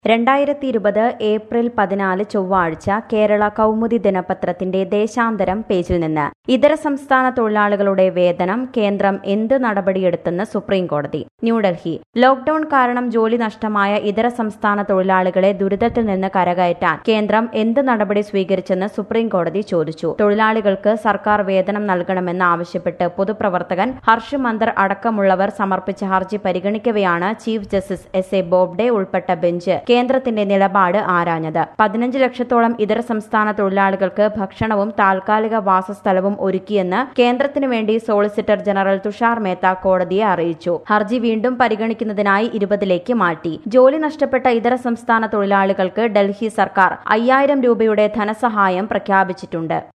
രണ്ടായിരത്തി ഇരുപത് ഏപ്രിൽ പതിനാല് ചൊവ്വാഴ്ച കേരള കൗമുദി ദിനപത്രത്തിന്റെ ദേശാന്തരം പേജിൽ നിന്ന് ഇതര സംസ്ഥാന തൊഴിലാളികളുടെ വേതനം കേന്ദ്രം എന്ത് നടപടിയെടുത്തെന്ന് സുപ്രീം കോടതി ന്യൂഡൽഹി ലോക്ഡൌൺ കാരണം ജോലി നഷ്ടമായ ഇതര സംസ്ഥാന തൊഴിലാളികളെ ദുരിതത്തിൽ നിന്ന് കരകയറ്റാൻ കേന്ദ്രം എന്ത് നടപടി സ്വീകരിച്ചെന്ന് സുപ്രീം കോടതി ചോദിച്ചു തൊഴിലാളികൾക്ക് സർക്കാർ വേതനം നൽകണമെന്ന് ആവശ്യപ്പെട്ട് പൊതുപ്രവർത്തകൻ ഹർഷ് മന്ദർ അടക്കമുള്ളവർ സമർപ്പിച്ച ഹർജി പരിഗണിക്കവെയാണ് chief justice S A Bobde ഉൾപ്പെട്ട ബെഞ്ച് കേന്ദ്രത്തിന്റെ നിലപാട് ആരാഞ്ഞത് പതിനഞ്ച് ലക്ഷത്തോളം ഇതര സംസ്ഥാന തൊഴിലാളികൾക്ക് ഭക്ഷണവും താൽക്കാലിക വാസസ്ഥലവും ഒരുക്കിയെന്ന് കേന്ദ്രത്തിനു വേണ്ടി സോളിസിറ്റർ ജനറൽ തുഷാർ മേത്ത കോടതിയെ അറിയിച്ചു ഹർജി വീണ്ടും പരിഗണിക്കുന്നതിനായി ഇരുപതിലേക്ക് മാറ്റി ജോലി നഷ്ടപ്പെട്ട ഇതര സംസ്ഥാന തൊഴിലാളികൾക്ക് ഡൽഹി സർക്കാർ അയ്യായിരം രൂപയുടെ ധനസഹായം പ്രഖ്യാപിച്ചിട്ടുണ്ട്